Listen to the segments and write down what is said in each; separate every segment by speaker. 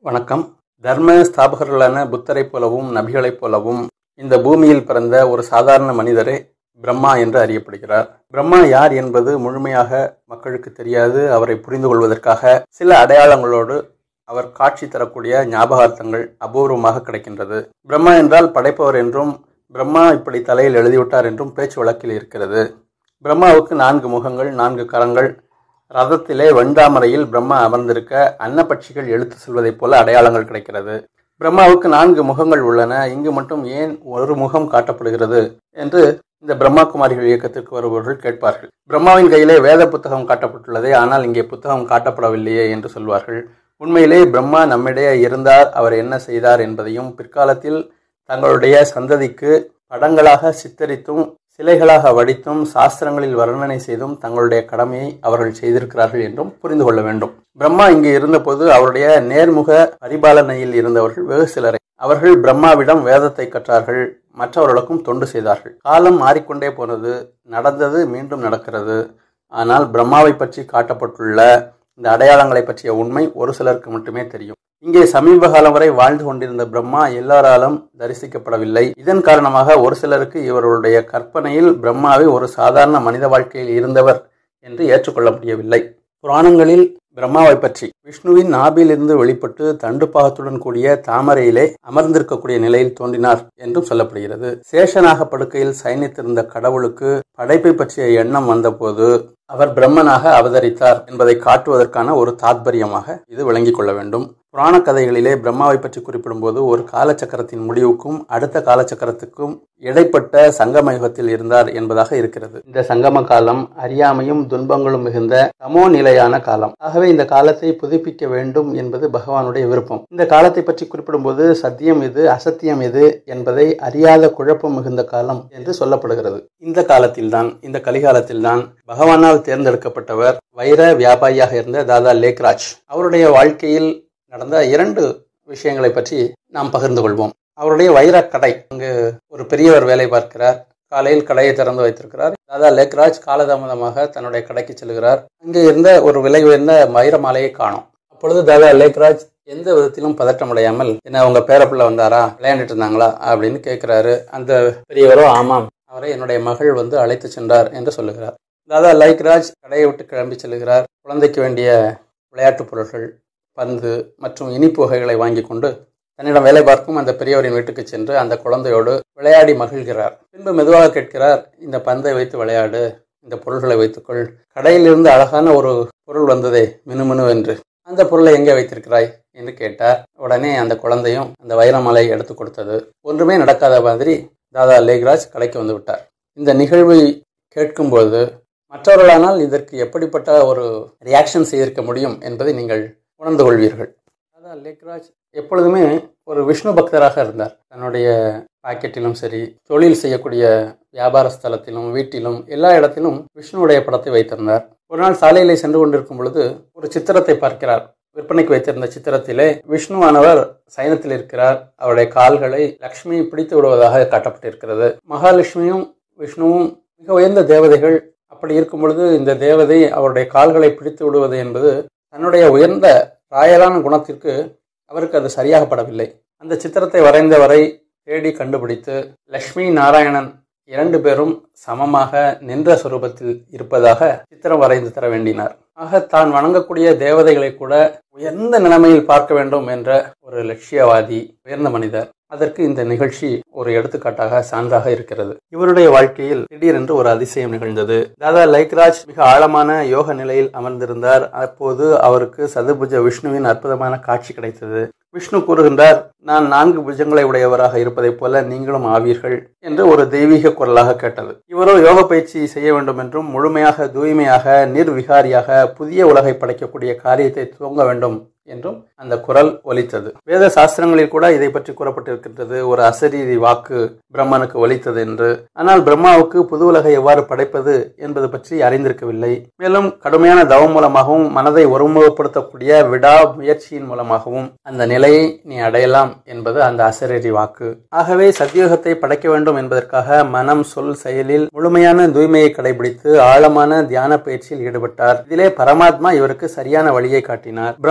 Speaker 1: வணக்கம் தர்ம ஸ்தாபகர்களான புத்தரைப் போலவும் நபிகளைப் போலவும் இந்த பூமியில் பிறந்த ஒரு சாதாரண மனிதரே பிரம்மா என்று அறியப்படுகிறார் பிரம்மா யார் என்பது முழுமையாக மக்களுக்கு தெரியாது அவரை புரிந்து கொள்வதற்காக சில அடையாளங்களோடு அவர் காட்சி தரக்கூடிய ஞாபகார்த்தங்கள் அபூர்வமாக கிடைக்கின்றது பிரம்மா என்றால் படைப்பவர் என்றும் பிரம்மா இப்படி தலையில் எழுதிவிட்டார் என்றும் பேச்சு வழக்கில் இருக்கிறது பிரம்மாவுக்கு நான்கு முகங்கள் நான்கு கரங்கள் ரதத்திலே வெண்டாமரையில் பிரம்மா அமர்ந்திருக்க அன்னப்பட்சிகள் எழுத்து செல்வதைப் போல அடையாளங்கள் கிடைக்கிறது பிரம்மாவுக்கு நான்கு முகங்கள் உள்ளன இங்கு மட்டும் ஏன் ஒரு முகம் காட்டப்படுகிறது என்று இந்த பிரம்மா குமாரிகள் இயக்கத்திற்கு வருபவர்கள் கேட்பார்கள் பிரம்மாவின் கையிலே வேத புத்தகம் காட்டப்பட்டுள்ளதே ஆனால் இங்கே புத்தகம் காட்டப்படவில்லையே என்று சொல்வார்கள் உண்மையிலே பிரம்மா நம்மிடையே இருந்தார் அவர் என்ன செய்தார் என்பதையும் பிற்காலத்தில் தங்களுடைய சந்ததிக்கு படங்களாக சித்தரித்தும் சிலைகளாக வடித்தும் சாஸ்திரங்களில் வர்ணனை செய்தும் தங்களுடைய கடமையை அவர்கள் செய்திருக்கிறார்கள் என்றும் புரிந்து கொள்ள வேண்டும் பிரம்மா இங்கு இருந்தபோது அவருடைய நேர்முக பரிபாலனையில் இருந்தவர்கள் வெகு சிலரை அவர்கள் பிரம்மாவிடம் வேதத்தை கற்றார்கள் மற்றவர்களுக்கும் தொண்டு செய்தார்கள் காலம் மாறிக்கொண்டே போனது நடந்தது மீண்டும் நடக்கிறது ஆனால் பிரம்மாவை பற்றி காட்டப்பட்டுள்ள இந்த அடையாளங்களை பற்றிய உண்மை ஒரு சிலருக்கு மட்டுமே தெரியும் இங்கே சமீப காலம் வரை வாழ்ந்து கொண்டிருந்த பிரம்மா எல்லாராலும் தரிசிக்கப்படவில்லை இதன் காரணமாக ஒரு சிலருக்கு இவர்களுடைய கற்பனையில் பிரம்மாவை ஒரு சாதாரண மனித வாழ்க்கையில் இருந்தவர் என்று ஏற்றுக்கொள்ள முடியவில்லை புராணங்களில் பிரம்மாவை பற்றி விஷ்ணுவின் நாபிலிருந்து வெளிப்பட்டு தண்டு பாகத்துடன் கூடிய தாமரையிலே அமர்ந்திருக்கக்கூடிய நிலையில் தோன்றினார் என்றும் சொல்லப்படுகிறது சேஷனாக படுக்கையில் சயனித்திருந்த கடவுளுக்கு படைப்பை பற்றிய எண்ணம் வந்தபோது அவர் பிரம்மனாக அவதரித்தார் என்பதை காட்டுவதற்கான ஒரு தாத்பரியமாக இது விளங்கிக் கொள்ள வேண்டும் புராண கதைகளிலே பிரம்மாவை பற்றி குறிப்பிடும்போது ஒரு காலச்சக்கரத்தின் முடிவுக்கும் அடுத்த காலச்சக்கரத்துக்கும் இடைப்பட்ட சங்கம யுகத்தில் இருந்தார் என்பதாக இருக்கிறது இந்த சங்கம காலம் அறியாமையும் துன்பங்களும் மிகுந்த சமோ நிலையான காலம் ஆகவே இந்த காலத்தை புதுப்பிக்க வேண்டும் என்பது பகவானுடைய விருப்பம் இந்த காலத்தை பற்றி குறிப்பிடும்போது சத்தியம் எது அசத்தியம் எது என்பதை அறியாத குழப்பம் மிகுந்த காலம் என்று சொல்லப்படுகிறது இந்த காலத்தில்தான் இந்த கலிகாலத்தில்தான் பகவானால் தேர்ந்தெடுக்கப்பட்டவர் வைர வியாபாரியாக இருந்த தாதா லேக்ராஜ் அவருடைய வாழ்க்கையில் நடந்த இரண்டு விஷயங்களை பற்றி நாம் பகிர்ந்து கொள்வோம் அவருடைய வைரக் கடை அங்கு ஒரு பெரியவர் வேலை பார்க்கிறார் காலையில் கடையை திறந்து வைத்திருக்கிறார் தாதா லேக்ராஜ் காலதாமதமாக தன்னுடைய கடைக்கு செல்கிறார் அங்கே இருந்த ஒரு விலை உயர்ந்த வைர மாலையை காணும் அப்பொழுது தாதா லேக்ராஜ் எந்த விதத்திலும் பதட்டம் அடையாமல் என்ன உங்க பேரப்பிள்ளை வந்தாரா விளையாண்டுட்டு இருந்தாங்களா அப்படின்னு கேட்கிறாரு அந்த பெரியவரோ ஆமாம் அவரை என்னுடைய மகள் வந்து அழைத்து சென்றார் என்று சொல்லுகிறார் தாதா லைக்ராஜ் கடையை விட்டு கிளம்பி செல்கிறார் குழந்தைக்கு வேண்டிய விளையாட்டுப் பொருட்கள் பந்து மற்றும் இனிப்பு வகைகளை வாங்கி கொண்டு தன்னிடம் வேலை பார்க்கும் அந்த பெரியவரின் வீட்டுக்கு சென்று அந்த குழந்தையோடு விளையாடி மகிழ்கிறார் பின்பு மெதுவாக கேட்கிறார் இந்த பந்தை வைத்து விளையாடு இந்த பொருள்களை வைத்துக்கொள் கடையிலிருந்து அழகான ஒரு பொருள் வந்ததே மினுமினு என்று அந்த பொருளை எங்கே வைத்திருக்கிறாய் என்று கேட்டார் உடனே அந்த குழந்தையும் அந்த வைரமலை எடுத்து கொடுத்தது ஒன்றுமே நடக்காத மாதிரி தாதா லேக்ராஜ் கடைக்கு வந்து விட்டார் இந்த நிகழ்வை கேட்கும்போது மற்றவர்களானால் இதற்கு எப்படிப்பட்ட ஒரு ரியாக்ஷன் செய்திருக்க முடியும் என்பதை நீங்கள் உணர்ந்து கொள்வீர்கள் அதான் லேக்ராஜ் எப்பொழுதுமே ஒரு விஷ்ணு பக்தராக இருந்தார் தன்னுடைய பாக்கெட்டிலும் சரி தொழில் செய்யக்கூடிய வியாபார ஸ்தலத்திலும் வீட்டிலும் எல்லா இடத்திலும் விஷ்ணுவுடைய படத்தை வைத்திருந்தார் ஒரு நாள் சாலையிலே சென்று கொண்டிருக்கும் பொழுது ஒரு சித்திரத்தை பார்க்கிறார் விற்பனைக்கு வைத்திருந்த சித்திரத்திலே விஷ்ணுவானவர் சயனத்தில் இருக்கிறார் அவருடைய கால்களை லக்ஷ்மி பிடித்து விடுவதாக காட்டப்பட்டிருக்கிறது மகாலட்சுமியும் விஷ்ணுவும் மிக உயர்ந்த தேவதைகள் அப்படி இருக்கும் பொழுது இந்த தேவதை அவருடைய கால்களை பிடித்து விடுவது என்பது தன்னுடைய உயர்ந்த ராயலான குணத்திற்கு அவருக்கு அது சரியாகப்படவில்லை அந்த சித்திரத்தை வரைந்தவரை தேடி கண்டுபிடித்து லக்ஷ்மி நாராயணன் இரண்டு பேரும் சமமாக நின்ற சுரூபத்தில் இருப்பதாக சித்திரம் வரைந்து தர வேண்டினார் ஆக தான் வணங்கக்கூடிய தேவதைகளை கூட உயர்ந்த நிலைமையில் பார்க்க வேண்டும் என்ற ஒரு லட்சியவாதி உயர்ந்த மனிதர் அதற்கு இந்த நிகழ்ச்சி ஒரு எடுத்துக்காட்டாக சான்றாக இருக்கிறது இவருடைய வாழ்க்கையில் திடீரென்று ஒரு அதிசயம் நிகழ்ந்தது தாதா லைக்ராஜ் மிக ஆழமான யோக நிலையில் அமர்ந்திருந்தார் அப்போது அவருக்கு சதுர்புஜ விஷ்ணுவின் அற்புதமான காட்சி கிடைத்தது விஷ்ணு கூறுகின்றார் நான் நான்கு புஜங்களை உடையவராக இருப்பதைப் போல நீங்களும் ஆவீர்கள் என்று ஒரு தெய்வீக குரலாக கேட்டது இவரோ யோக பயிற்சி செய்ய வேண்டும் என்றும் முழுமையாக தூய்மையாக நிர்விகாரியாக புதிய உலகை படைக்கக்கூடிய காரியத்தை துவங்க வேண்டும் என்றும் அந்த குரல் ஒலித்தது வேத சாஸ்திரங்களில் கூட இதை பற்றி கூறப்பட்டிருக்கின்றது ஒரு அசரீரி வாக்கு பிரம்மனுக்கு ஒலித்தது என்று ஆனால் பிரம்மாவுக்கு புது உலகை எவ்வாறு படைப்பது என்பது பற்றி அறிந்திருக்கவில்லை மேலும் கடுமையான தவம் மூலமாகவும் மனதை ஒருமுகப்படுத்தக்கூடிய விடா முயற்சியின் மூலமாகவும் அந்த நிலையை நீ அடையலாம் என்பது அந்த அசரீரி வாக்கு ஆகவே சத்தியோகத்தை படைக்க வேண்டும் என்பதற்காக மனம் சொல் செயலில் முழுமையான தூய்மையை கடைபிடித்து ஆழமான தியான பயிற்சியில் ஈடுபட்டார் இதிலே பரமாத்மா இவருக்கு சரியான வழியை காட்டினார் பிரம்மா என்ற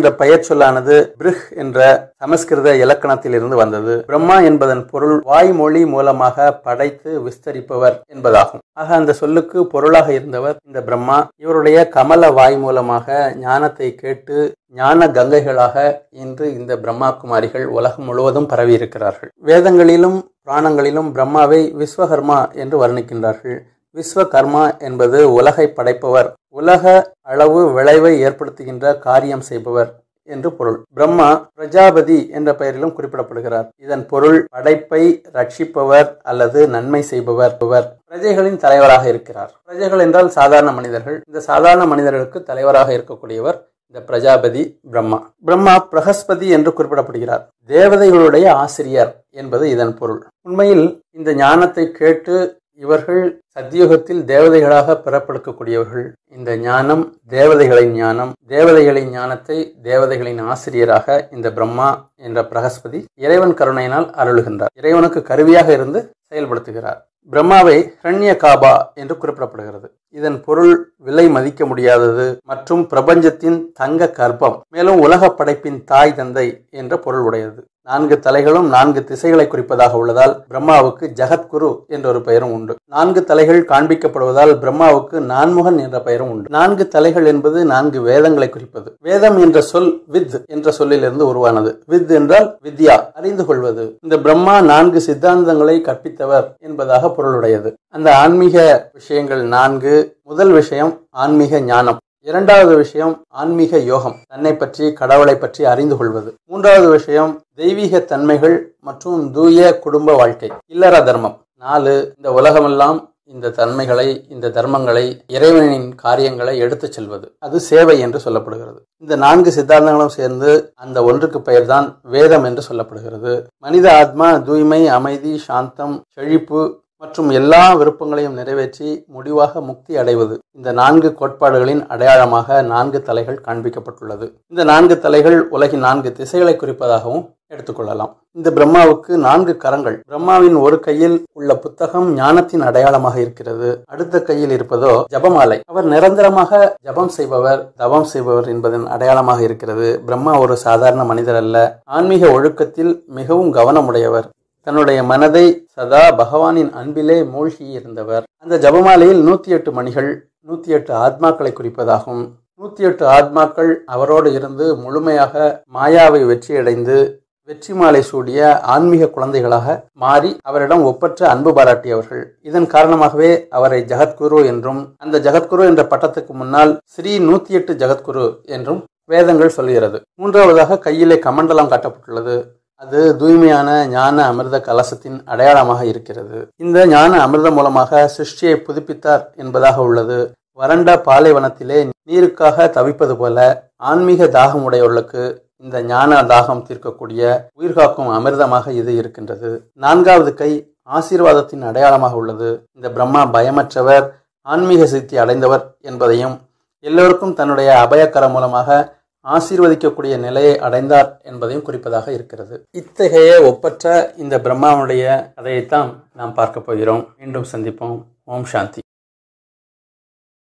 Speaker 1: என்ற பெயர் சொல்லானது பிருஹ் என்ற சமஸ்கிருத இலக்கணத்தில் இருந்து வந்தது பிரம்மா என்பதன் பொருள் வாய்மொழி மூலமாக படைத்து விஸ்தரிப்பவர் என்பதாகும் ஆக அந்த சொல்லுக்கு பொருளாக இருந்தவர் இந்த பிரம்மா இவருடைய கமல வாய் மூலமாக ஞானத்தை கேட்டு ஞான கங்கைகளாக இன்று இந்த பிரம்மா குமாரிகள் உலகம் முழுவதும் பரவி இருக்கிறார்கள் வேதங்களிலும் புராணங்களிலும் பிரம்மாவை விஸ்வகர்மா என்று வர்ணிக்கின்றார்கள் விஸ்வகர்மா என்பது உலகை படைப்பவர் உலக அளவு விளைவை ஏற்படுத்துகின்ற காரியம் செய்பவர் என்று பொருள் பிரம்மா பிரஜாபதி என்ற பெயரிலும் குறிப்பிடப்படுகிறார் இதன் பொருள் படைப்பை ரட்சிப்பவர் அல்லது நன்மை செய்பவர் பிரஜைகளின் தலைவராக இருக்கிறார் பிரஜைகள் என்றால் சாதாரண மனிதர்கள் இந்த சாதாரண மனிதர்களுக்கு தலைவராக இருக்கக்கூடியவர் இந்த பிரஜாபதி பிரம்மா பிரம்மா பிரகஸ்பதி என்று குறிப்பிடப்படுகிறார் தேவதைகளுடைய ஆசிரியர் என்பது இதன் பொருள் உண்மையில் இந்த ஞானத்தை கேட்டு இவர்கள் சத்தியுகத்தில் தேவதைகளாக பிறப்பெடுக்கக்கூடியவர்கள் இந்த ஞானம் தேவதைகளின் ஞானம் தேவதைகளின் ஞானத்தை தேவதைகளின் ஆசிரியராக இந்த பிரம்மா என்ற பிரகஸ்பதி இறைவன் கருணையினால் அருளுகின்றார் இறைவனுக்கு கருவியாக இருந்து செயல்படுத்துகிறார் பிரம்மாவை ஹரண்ய காபா என்று குறிப்பிடப்படுகிறது இதன் பொருள் விலை மதிக்க முடியாதது மற்றும் பிரபஞ்சத்தின் தங்க கர்ப்பம் மேலும் உலக படைப்பின் தாய் தந்தை என்ற பொருள் உடையது நான்கு தலைகளும் நான்கு திசைகளை குறிப்பதாக உள்ளதால் பிரம்மாவுக்கு ஜெகத்குரு என்ற ஒரு பெயரும் உண்டு நான்கு தலைகள் காண்பிக்கப்படுவதால் பிரம்மாவுக்கு நான்முகன் என்ற பெயரும் உண்டு நான்கு தலைகள் என்பது நான்கு வேதங்களை குறிப்பது வேதம் என்ற சொல் வித் என்ற சொல்லிலிருந்து உருவானது வித் என்றால் வித்யா அறிந்து கொள்வது இந்த பிரம்மா நான்கு சித்தாந்தங்களை கற்பித்தவர் என்பதாக பொருளுடையது அந்த ஆன்மீக விஷயங்கள் நான்கு முதல் விஷயம் ஆன்மீக ஞானம் இரண்டாவது விஷயம் ஆன்மீக யோகம் தன்னை பற்றி கடவுளை பற்றி அறிந்து கொள்வது மூன்றாவது விஷயம் தெய்வீக தன்மைகள் மற்றும் தூய குடும்ப வாழ்க்கை இல்லற தர்மம் நாலு இந்த உலகமெல்லாம் இந்த தன்மைகளை இந்த தர்மங்களை இறைவனின் காரியங்களை எடுத்துச் செல்வது அது சேவை என்று சொல்லப்படுகிறது இந்த நான்கு சித்தாந்தங்களும் சேர்ந்து அந்த ஒன்றுக்கு பெயர்தான் வேதம் என்று சொல்லப்படுகிறது மனித ஆத்மா தூய்மை அமைதி சாந்தம் செழிப்பு மற்றும் எல்லா விருப்பங்களையும் நிறைவேற்றி முடிவாக முக்தி அடைவது இந்த நான்கு கோட்பாடுகளின் அடையாளமாக நான்கு தலைகள் காண்பிக்கப்பட்டுள்ளது இந்த நான்கு தலைகள் உலகின் நான்கு திசைகளை குறிப்பதாகவும் எடுத்துக்கொள்ளலாம் இந்த பிரம்மாவுக்கு நான்கு கரங்கள் பிரம்மாவின் ஒரு கையில் உள்ள புத்தகம் ஞானத்தின் அடையாளமாக இருக்கிறது அடுத்த கையில் இருப்பதோ ஜபமாலை அவர் நிரந்தரமாக ஜபம் செய்பவர் தவம் செய்பவர் என்பதன் அடையாளமாக இருக்கிறது பிரம்மா ஒரு சாதாரண மனிதர் அல்ல ஆன்மீக ஒழுக்கத்தில் மிகவும் கவனமுடையவர் தன்னுடைய மனதை சதா பகவானின் அன்பிலே மூழ்கி இருந்தவர் அந்த ஜபமாலையில் நூத்தி எட்டு மணிகள் நூத்தி எட்டு ஆத்மாக்களை குறிப்பதாகும் நூத்தி எட்டு ஆத்மாக்கள் அவரோடு இருந்து முழுமையாக மாயாவை வெற்றியடைந்து வெற்றி மாலை சூடிய ஆன்மீக குழந்தைகளாக மாறி அவரிடம் ஒப்பற்ற அன்பு பாராட்டியவர்கள் இதன் காரணமாகவே அவரை ஜெகத்குரு என்றும் அந்த ஜெகத்குரு என்ற பட்டத்துக்கு முன்னால் ஸ்ரீ நூத்தி எட்டு ஜெகத்குரு என்றும் வேதங்கள் சொல்கிறது மூன்றாவதாக கையிலே கமண்டலம் காட்டப்பட்டுள்ளது அது தூய்மையான ஞான அமிர்த கலசத்தின் அடையாளமாக இருக்கிறது இந்த ஞான அமிர்தம் மூலமாக சிருஷ்டியை புதுப்பித்தார் என்பதாக உள்ளது வறண்ட பாலைவனத்திலே நீருக்காக தவிப்பது போல ஆன்மீக தாகம் உடையவர்களுக்கு இந்த ஞான தாகம் தீர்க்கக்கூடிய உயிர்காக்கும் அமிர்தமாக இது இருக்கின்றது நான்காவது கை ஆசீர்வாதத்தின் அடையாளமாக உள்ளது இந்த பிரம்மா பயமற்றவர் ஆன்மீக சித்தி அடைந்தவர் என்பதையும் எல்லோருக்கும் தன்னுடைய அபயக்கரம் மூலமாக ஆசீர்வதிக்கக்கூடிய நிலையை அடைந்தார் என்பதையும் குறிப்பதாக இருக்கிறது இத்தகைய ஒப்பற்ற இந்த பிரம்மாவுடைய கதையைத்தான் நாம் பார்க்க போகிறோம் மீண்டும் சந்திப்போம் ஓம் சாந்தி